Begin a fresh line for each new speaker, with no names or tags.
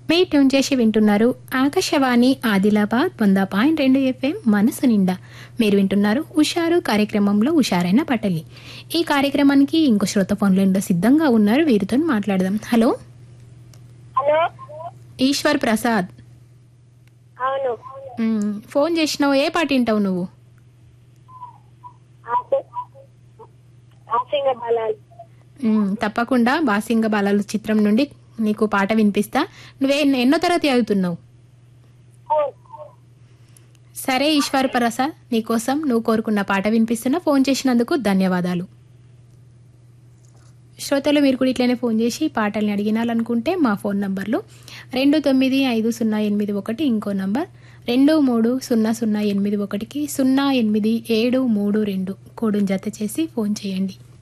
మీ tune చేసి వింటున్నారు ఆకాశవాణి ఆదిలాబాద్ వంద పాయింట్ రెండు ఎఫ్ఎం మనసు నిండా మీరు వింటున్నారు ఉషారు కార్యక్రమంలో ఉషారైన పటలి ఈ కార్యక్రమానికి ఇంకో శ్రోత ఫోన్లో సిద్ధంగా ఉన్నారు వీరితో మాట్లాడదాం హలో
హలో
ఈశ్వర్ ప్రసాద్
అవును
మ్, ఫోన్ చేసినావు ఏ పాట వింటావు నువ్వు
ఆసి- ఆసింగ బలాలు
మ్, తప్పకుండా బాసింగ బాలలు చిత్రం నుండి నీకు పాట వినిపిస్తా నువ్వే ఎన్నో తరగతి చదువుతున్నావు
ఫోన్
సరే ఈశ్వర్ ప్రసాద్ నీకోసం నువ్వు కోరుకున్న పాట వినిపిస్తున్నా ఫోన్ చేసినందుకు ధన్యవాదాలు శ్రోతలు మీరు కూడా ఇట్లనే ఫోన్ చేసి పాటల్ని అడిగినాలనుకుంటే మా ఫోన్ నంబర్లు రెండు తొమ్మిది ఐదు సున్నా ఎనిమిది ఒకటి ఇంకో నంబర్ రెండు మూడు సున్నా సున్నా ఎనిమిది ఒకటికి సున్నా ఎనిమిది ఏడు మూడు రెండు కోడుని జత చేసి ఫోన్ చేయండి